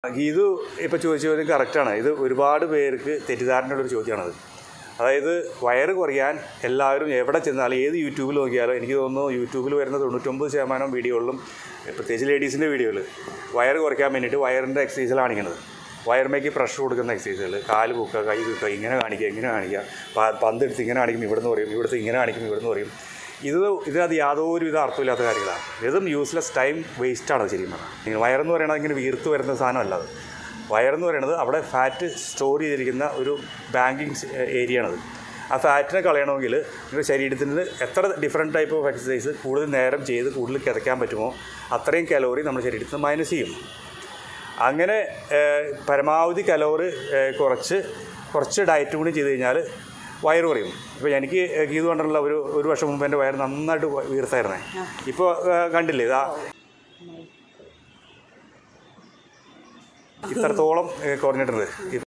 ഇത് ഇപ്പോൾ ചോദിച്ച ചോദ്യം കറക്റ്റാണ് ഇത് ഒരുപാട് പേർക്ക് തെറ്റിദ്ധാരണയുള്ളൊരു ചോദ്യമാണത് അതായത് വയറ് കുറയാൻ എല്ലാവരും എവിടെ ചെന്നാലും ഏത് യൂട്യൂബിൽ നോക്കിയാലും എനിക്ക് തോന്നുന്നു യൂട്യൂബിൽ വരുന്ന തൊണ്ണൂറ്റൊമ്പത് ശതമാനം വീഡിയോകളിലും പ്രത്യേകിച്ച് ലേഡീസിൻ്റെ വീഡിയോയിൽ വയറ് കുറയ്ക്കാൻ വേണ്ടിയിട്ട് വയറിൻ്റെ എക്സസൈസിലാണ് കാണിക്കുന്നത് വയർമേക്ക് പ്രഷർ കൊടുക്കുന്ന എക്സസൈസുകൾ കാല് പൊക്കുക കൈ പൊക്കുക ഇങ്ങനെ കാണിക്കുക ഇങ്ങനെ കാണിക്കുക പ- പന്തെടുത്ത് ഇങ്ങനെ കാണിക്കും ഇവിടുന്ന് പറയും ഇവിടുത്തെ ഇങ്ങനെ കാണിക്കും ഇവിടുന്ന് പറയും ഇത് ഇതിനകത്ത് യാതൊരുവിധ അർത്ഥമില്ലാത്ത കാര്യങ്ങളാണ് ഇതും യൂസ്ലെസ് ടൈം വേസ്റ്റാണ് ശരിക്കും പറഞ്ഞാൽ നിങ്ങൾ വയറെന്ന് പറയുന്നത് ഇങ്ങനെ വീർത്ത് വരുന്ന സാധനമല്ല അത് വയറെന്ന് പറയുന്നത് അവിടെ ഫാറ്റ് സ്റ്റോർ ചെയ്തിരിക്കുന്ന ഒരു ബാങ്കിങ് ഏരിയ ആണത് ആ ഫാറ്റിനെ കളയണമെങ്കിൽ നിങ്ങളുടെ ശരീരത്തിന് എത്ര ഡിഫറെൻറ്റ് ടൈപ്പ് ഓഫ് എക്സസൈസ് കൂടുതൽ നേരം ചെയ്ത് കൂടുതൽ കിതയ്ക്കാൻ പറ്റുമോ അത്രയും കലോറി നമ്മുടെ ശരീരത്തിൽ നിന്ന് മൈനസ് ചെയ്യും അങ്ങനെ ഏഹ്, പരമാവധി കലോറി ഏഹ്, കുറച്ച് കുറച്ച് ഡയറ്റ് കൂടി ചെയ്ത് കഴിഞ്ഞാൽ വയറ് കുറയും ഇപ്പോൾ എനിക്ക് ഗീത് കൊണ്ടുള്ള ഒരു ഒരു വർഷം മുമ്പ് എൻ്റെ വയറ് നന്നായിട്ട് വീർത്തായിരുന്നേ ഇപ്പോൾ ഏഹ്, കണ്ടില്ലേ ഇതാ ഇത്രത്തോളം ഏഹ്, കുറഞ്ഞിട്ടുണ്ട്